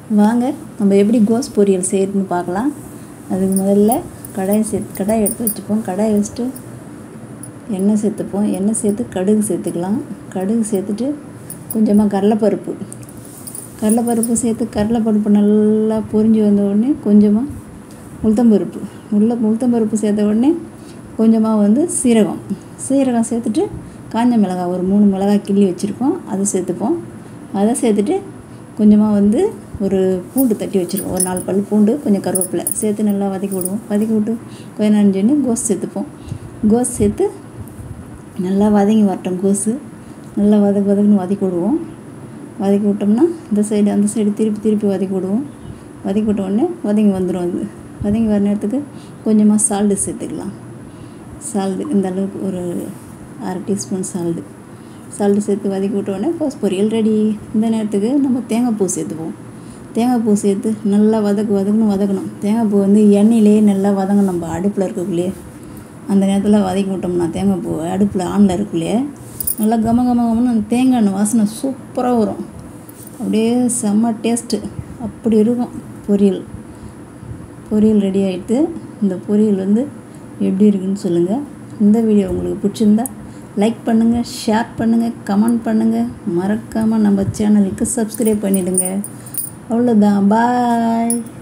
வாங்க நம்ம எப்படி கோஸ் பொரியல் செய்யறதுன்னு பார்க்கலாம் அதுக்கு முதல்ல கடாய் சே கடாய் எடுத்து வச்சுப்போம் கடாய் வச்சுட்டு எண்ணெய் சேர்த்துப்போம் எண்ணெய் சேர்த்து கடுகு சேர்த்துக்கலாம் கடுகு சேர்த்துட்டு கொஞ்சமாக கடலைப்பருப்பு கடலைப்பருப்பு சேர்த்து கடலைப்பருப்பு நல்லா பொரிஞ்சு வந்த உடனே கொஞ்சமாக உளுத்தம்பருப்பு உள்ள உளுத்தம்பருப்பு சேர்த்த உடனே கொஞ்சமாக வந்து சீரகம் சீரகம் சேர்த்துட்டு காஞ்ச மிளகாய் ஒரு மூணு மிளகாய் கிள்ளி வச்சுருக்கோம் அதை சேர்த்துப்போம் அதை சேர்த்துட்டு கொஞ்சமாக வந்து ஒரு பூண்டு தட்டி வச்சுருக்கோம் ஒரு நாலு பல் பூண்டு கொஞ்சம் கருவேப்பிலை சேர்த்து நல்லா வதக்கி விடுவோம் வதக்கி விட்டு கொஞ்ச நஞ்சோடனே கோஸ் சேர்த்துப்போம் கோஸ் சேர்த்து நல்லா வதங்கி வரட்டும் கோஸு நல்லா வதக்கு வதக்குன்னு வதக்கி விடுவோம் வதக்கி விட்டோம்னா இந்த சைடு அந்த சைடு திருப்பி திருப்பி வதக்கி விடுவோம் வதக்கி விட்ட உடனே வதங்கி வந்துடும் அது வதங்கி வர நேரத்துக்கு கொஞ்சமாக சால்ட்டு சேர்த்துக்கலாம் சால்ட்டு இந்த அளவுக்கு ஒரு அரை டீஸ்பூன் சால்ட்டு சால்ட்டு சேர்த்து வதக்கி விட்ட உடனே கோஸ் பொரியல் ரெடி இந்த நேரத்துக்கு நம்ம தேங்காய் பூ சேர்த்துப்போம் தேங்காய் பூ சேர்த்து நல்லா வதக்கு வதக்குன்னு வதக்கணும் தேங்காய் பூ வந்து எண்ணெயிலேயே நல்லா வதங்கணும் நம்ம அடுப்பில் இருக்கக்குள்ளேயே அந்த நேரத்தில் வதக்கி விட்டோம்னா தேங்காய் பூ அடுப்பில் ஆனில் இருக்குள்ளேயே நல்லா கம கம கமன்னு அந்த தேங்காய் எண்ணெய் வாசனை சூப்பராக வரும் அப்படியே செம்ம டேஸ்ட்டு அப்படி இருக்கும் பொரியல் பொரியல் ரெடி ஆகிட்டு இந்த பொரியல் வந்து எப்படி இருக்குன்னு சொல்லுங்கள் இந்த வீடியோ உங்களுக்கு பிடிச்சிருந்தா லைக் பண்ணுங்கள் ஷேர் பண்ணுங்கள் கமெண்ட் பண்ணுங்கள் மறக்காமல் நம்ம சேனலுக்கு சப்ஸ்கிரைப் பண்ணிவிடுங்க அவ்வளோதான் பாய்